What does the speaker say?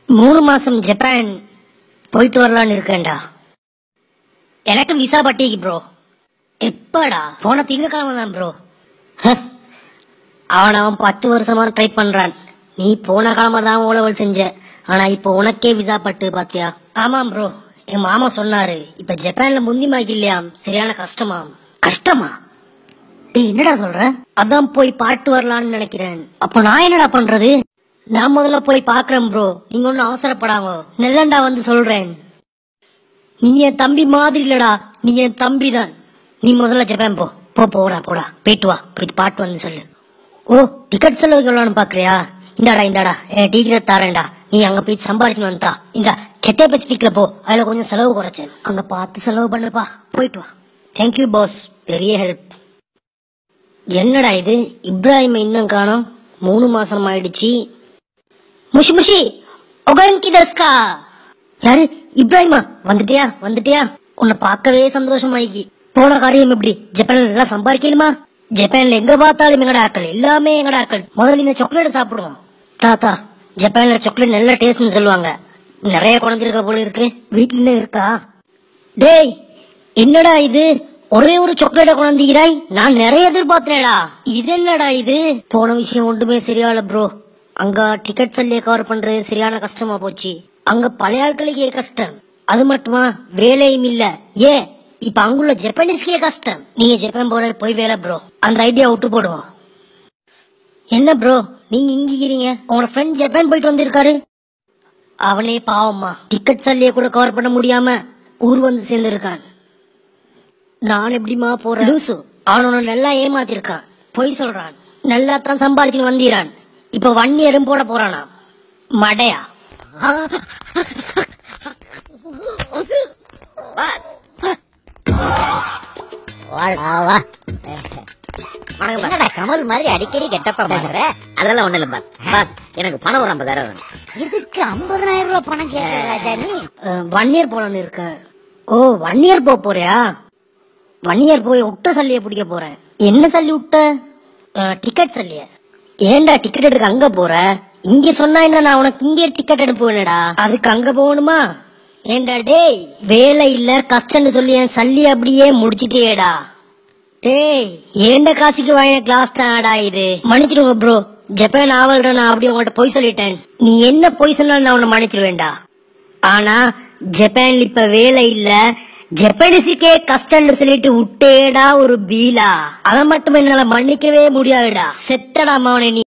மூணு மாசம் ஜப்பான் போயிட்டு வரலான்னு இருக்கேன்டா எனக்கு விசா பட்டிக்கு ப்ரோ எப்படா போன திங்கக்கிழமை தான் ப்ரோ அவன் அவன் பத்து வருஷமா ட்ரை பண்றான் நீ போன கிழமை தான் ஓலவல் செஞ்ச ஆனா இப்போ உனக்கே விசா பட்டு பாத்தியா ஆமாம் ப்ரோ என் மாமா சொன்னாரு இப்ப ஜப்பான்ல முந்திமாக்கி இல்லையாம் சரியான கஷ்டமாம் கஷ்டமா டேய் என்னடா சொல்ற அதான் போய் பாட்டு வரலான்னு நினைக்கிறேன் அப்ப நான் என்னடா பண்றது நான் முதல்ல போய் பாக்குறேன் ப்ரோ நீங்க ஒன்னும் அவசரப்படாம நெல்லண்டா வந்து சொல்றேன் நீ என் தம்பி மாதிரி இல்லடா நீ என் தம்பி தான் நீ முதல்ல ஜப்பான் போ போ போடா போடா போயிட்டு வா போயிட்டு பாட்டு வந்து சொல்லு ஓ டிக்கெட் செலவுக்கு எவ்வளோன்னு பாக்குறியா இந்தாடா இந்தாடா என் டிக்கெட் தாரேன்டா நீ அங்க போய் சம்பாதிச்சு வந்துட்டா இந்த கெட்டே பெசிபிக்ல போ அதுல கொஞ்சம் செலவு குறைச்சேன் அங்க பார்த்து செலவு பண்ணுப்பா போயிட்டு வா தேங்க்யூ பாஸ் பெரிய ஹெல்ப் என்னடா இது இப்ராஹிம் இன்னும் காணோம் மூணு மாசம் ஆயிடுச்சு முஷி முஷி ஒகங்கி தஸ்கா யாரு இப்ராஹிமா வந்துட்டியா வந்துட்டியா உன்னை பார்க்கவே சந்தோஷமாயிக்கி போன காரியம் எப்படி ஜப்பான்ல நல்லா சம்பாதிக்கணுமா ஜப்பான்ல எங்க பார்த்தாலும் எங்கட ஆக்கள் எல்லாமே எங்கட ஆக்கள் முதல்ல இந்த சாக்லேட் சாப்பிடுவோம் தாத்தா ஜப்பான்ல சாக்லேட் நல்ல டேஸ்ட்னு சொல்லுவாங்க நிறைய குழந்தைருக்க போல இருக்கு வீட்டுல இருக்கா டேய் என்னடா இது ஒரே ஒரு சாக்லேட்ட குழந்தைகிறாய் நான் நிறைய எதிர்பார்த்தேடா இது என்னடா இது போன விஷயம் ஒன்றுமே சரியால ப்ரோ அங்க டிக்கெட் சல்லிய கவர் பண்றது சரியான கஷ்டமா போச்சு அங்க பழைய ஆட்களுக்கே கஷ்டம் அது மட்டுமா வேலையும் இல்ல ஏ இப்ப அங்குள்ள ஜப்பானீஸ்க்கே கஷ்டம் நீங்க ஜப்பான் போற போய் வேலை ப்ரோ அந்த ஐடியா விட்டு போடுவோம் என்ன ப்ரோ நீங்க இங்க இருக்கிறீங்க உங்களோட ஃப்ரெண்ட் ஜப்பான் போயிட்டு வந்திருக்காரு அவனே பாவம்மா டிக்கெட் சல்லிய கூட கவர் பண்ண முடியாம ஊர் வந்து சேர்ந்திருக்கான் நான் எப்படிமா போறேன் லூசு அவன் உன்னை நல்லா ஏமாத்திருக்கான் பொய் சொல்றான் நல்லா தான் சம்பாதிச்சு வந்திரான் இப்ப வன் இயரும் போட போறானா மடையா வாடா வா என்னடா கமல் மாதிரி அடிக்கடி கெட்டப்ப பாக்குற அதெல்லாம் ஒண்ணு இல்ல பாஸ் பாஸ் எனக்கு பணம் ஒரு ஐம்பதாயிரம் வேணும் இதுக்கு ஐம்பதனாயிரம் ரூபாய் பணம் கேட்கற ராஜா நீ ஒன் இயர் போலான்னு இருக்கேன் ஓ ஒன் இயர் போக போறியா ஒன் இயர் போய் விட்ட சல்லிய பிடிக்க போறேன் என்ன சல்லி விட்ட டிக்கெட் சல்லிய ஏன்டா டிக்கெட் எடுக்க அங்க போற இங்க சொன்னா என்ன நான் உனக்கு இங்கே டிக்கெட் எடுப்புவேனடா அதுக்கு அங்க போகணுமா ஏன்டா டேய் வேலை இல்ல கஷ்டம்னு சொல்லி என் சல்லி அப்படியே முடிச்சிட்டேடா டேய் ஏண்ட காசுக்கு வாங்கின கிளாஸ் தான்டா இது மன்னிச்சிடுங்க ப்ரோ ஜப்பான் ஆவல்ற நான் அப்படி உங்கள்ட்ட பொய் சொல்லிட்டேன் நீ என்ன பொய் சொன்னாலும் நான் உன்னை மன்னிச்சிருவேன்டா ஆனா ஜப்பான்ல இப்ப வேலை இல்ல ஜப்பானீஸுக்கே கஷ்டம்னு சொல்லிட்டு விட்டேடா ஒரு பீலா அதை மட்டும் என்னால மன்னிக்கவே முடியாதுடா செத்தடா மவனே நீ